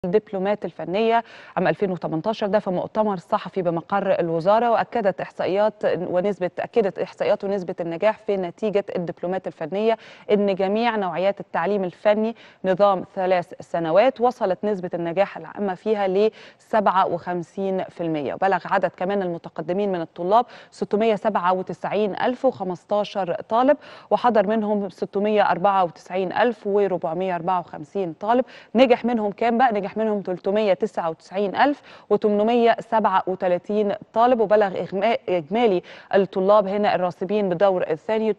الدبلومات الفنية عام 2018 ده في مؤتمر صحفي بمقر الوزارة وأكدت إحصائيات ونسبة أكدت إحصائيات ونسبة النجاح في نتيجة الدبلومات الفنية إن جميع نوعيات التعليم الفني نظام ثلاث سنوات وصلت نسبة النجاح العامة فيها ل 57% وبلغ عدد كمان المتقدمين من الطلاب 697015 طالب وحضر منهم 694454 طالب نجح منهم كام بقى نجح منهم 399837 طالب وبلغ إجمالي الطلاب هنا الراسبين بالدور الثاني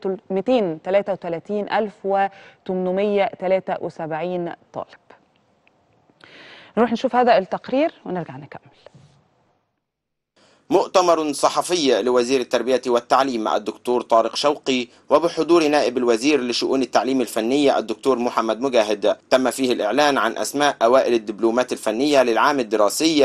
233873 طالب نروح نشوف هذا التقرير ونرجع نكمل مؤتمر صحفي لوزير التربية والتعليم الدكتور طارق شوقي وبحضور نائب الوزير لشؤون التعليم الفني الدكتور محمد مجاهد تم فيه الإعلان عن أسماء أوائل الدبلومات الفنية للعام الدراسي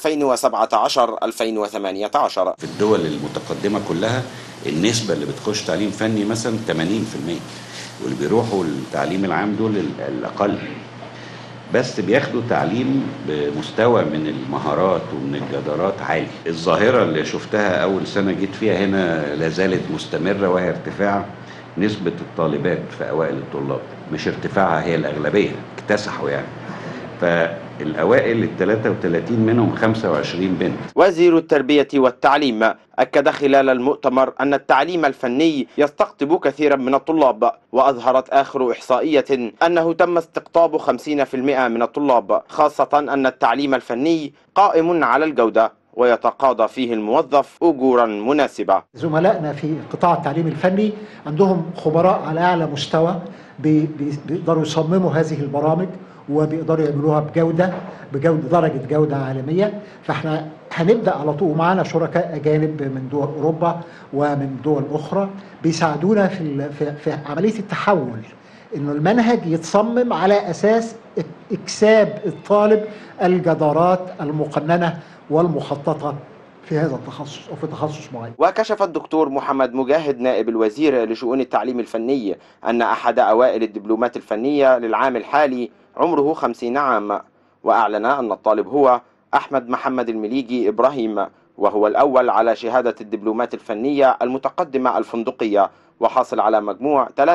2017-2018 في الدول المتقدمة كلها النسبة اللي بتخش تعليم فني مثلا 80% واللي بيروحوا التعليم العام دول الأقل بس بياخدوا تعليم بمستوى من المهارات ومن الجدارات عالي الظاهرة اللي شفتها أول سنة جيت فيها هنا لازالت مستمرة وهي ارتفاع نسبة الطالبات في أوائل الطلاب مش ارتفاعها هي الأغلبية اكتسحوا يعني فالأوائل ال 33 منهم 25 بنت وزير التربية والتعليم أكد خلال المؤتمر أن التعليم الفني يستقطب كثيرا من الطلاب وأظهرت آخر إحصائية أنه تم استقطاب 50% من الطلاب خاصة أن التعليم الفني قائم على الجودة ويتقاضى فيه الموظف أجورا مناسبة زملائنا في قطاع التعليم الفني عندهم خبراء على أعلى مستوى بيقدروا يصمموا هذه البرامج وبيقدروا يعملوها بجوده بجوده درجه جوده عالميه فاحنا هنبدا على طول ومعانا شركاء اجانب من دول اوروبا ومن دول اخرى بيساعدونا في في, في عمليه التحول انه المنهج يتصمم على اساس اكساب الطالب الجدارات المقننه والمخططه في هذا التخصص او في تخصص معين. وكشف الدكتور محمد مجاهد نائب الوزير لشؤون التعليم الفني ان احد اوائل الدبلومات الفنيه للعام الحالي عمره خمسين عام وأعلن أن الطالب هو أحمد محمد المليجي إبراهيم وهو الأول على شهادة الدبلومات الفنية المتقدمة الفندقية وحاصل على مجموع 93.86%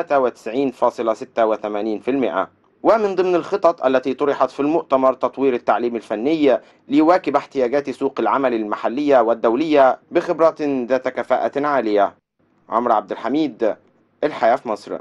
ومن ضمن الخطط التي طرحت في المؤتمر تطوير التعليم الفني ليواكب احتياجات سوق العمل المحلية والدولية بخبرات ذات كفاءة عالية عمرو عبد الحميد الحياة في مصر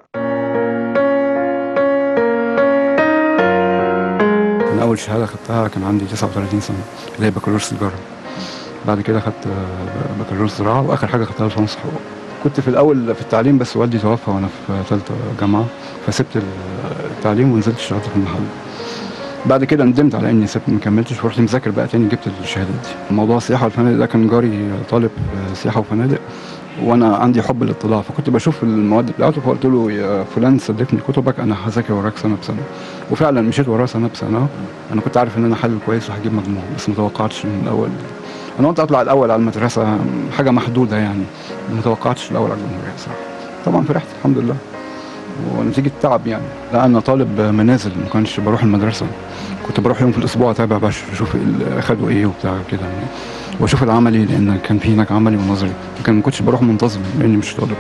اول شهاده خدتها كان عندي 39 سنه اللي هي بكالوريوس تجاره بعد كده خدت بكالوريوس زراعه واخر حاجه خدتها ليسانس حقوق كنت في الاول في التعليم بس والدي توفى وانا في ثالثه جامعه فسبت التعليم ونزلت اشتغلت في المحل بعد كده ندمت على اني سبت ما كملتش ورحت مذاكر بقى تاني جبت الشهادات دي موضوع السياحه والفنادق ده كان جاري طالب سياحه وفنادق وانا عندي حب الاطلاع فكنت بشوف المواد بتاعته فقلت له يا فلان سلفني كتبك انا هذاكر وراك سنه بسنه وفعلا مشيت وراه سنه بسنه انا كنت عارف ان انا حل كويس وهجيب مجموع بس ما توقعتش من الاول انا قلت اطلع الاول على المدرسه حاجه محدوده يعني ما توقعتش الاول على الجمهوريه صراحه طبعا فرحت الحمد لله ونتيجه تعب يعني لا انا طالب منازل ما كانش بروح المدرسه كنت بروح يوم في الاسبوع اتابع بقى اشوف اخدوا ايه وبتاع كده واشوف العملي لان كان في هناك عملي ونظري لكن ما كنتش بروح منتظم لاني مش طالب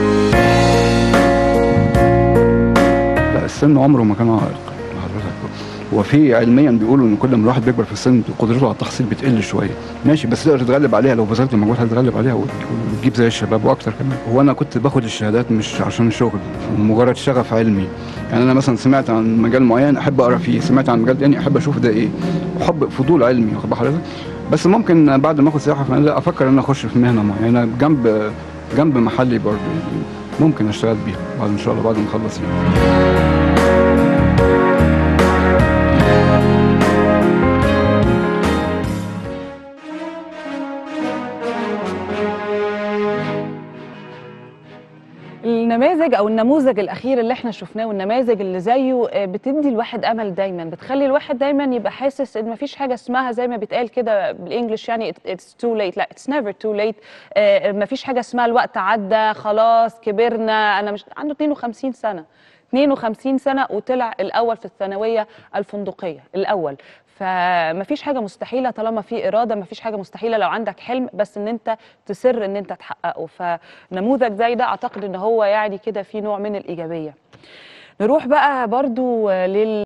لا السن عمره ما كان عائق وفي علميا بيقولوا ان كل ما الواحد بيكبر في السن قدرته على التحصيل بتقل شويه ماشي بس تقدر تتغلب عليها لو بذلت مجهود هتتغلب عليها وتجيب زي الشباب واكتر كمان هو انا كنت باخد الشهادات مش عشان شغل مجرد شغف علمي يعني انا مثلا سمعت عن مجال معين احب اقرا فيه سمعت عن مجال تاني احب اشوف ده ايه حب فضول علمي واخد حضرتك بس ممكن بعد ما اخد سياحه فنادق افكر ان انا اخش في مهنه معينه جنب جنب محلي برضه ممكن اشتغل بيها بعد ان شاء الله بعد ما اخلص يعني. النماذج او النموذج الاخير اللي احنا شفناه والنماذج اللي زيه بتدي الواحد امل دايما بتخلي الواحد دايما يبقى حاسس ان مفيش حاجه اسمها زي ما بيتقال كده بالانجلش يعني اتس تو ليت لا اتس نيفر تو ليت مفيش حاجه اسمها الوقت عدى خلاص كبرنا انا مش عنده 52 سنه 52 سنه وطلع الاول في الثانويه الفندقيه الاول فمفيش حاجه مستحيله طالما في اراده مفيش حاجه مستحيله لو عندك حلم بس ان انت تصر ان انت تحققه فنموذج زي ده اعتقد ان هو يعني كده في نوع من الايجابيه نروح بقى برضو لل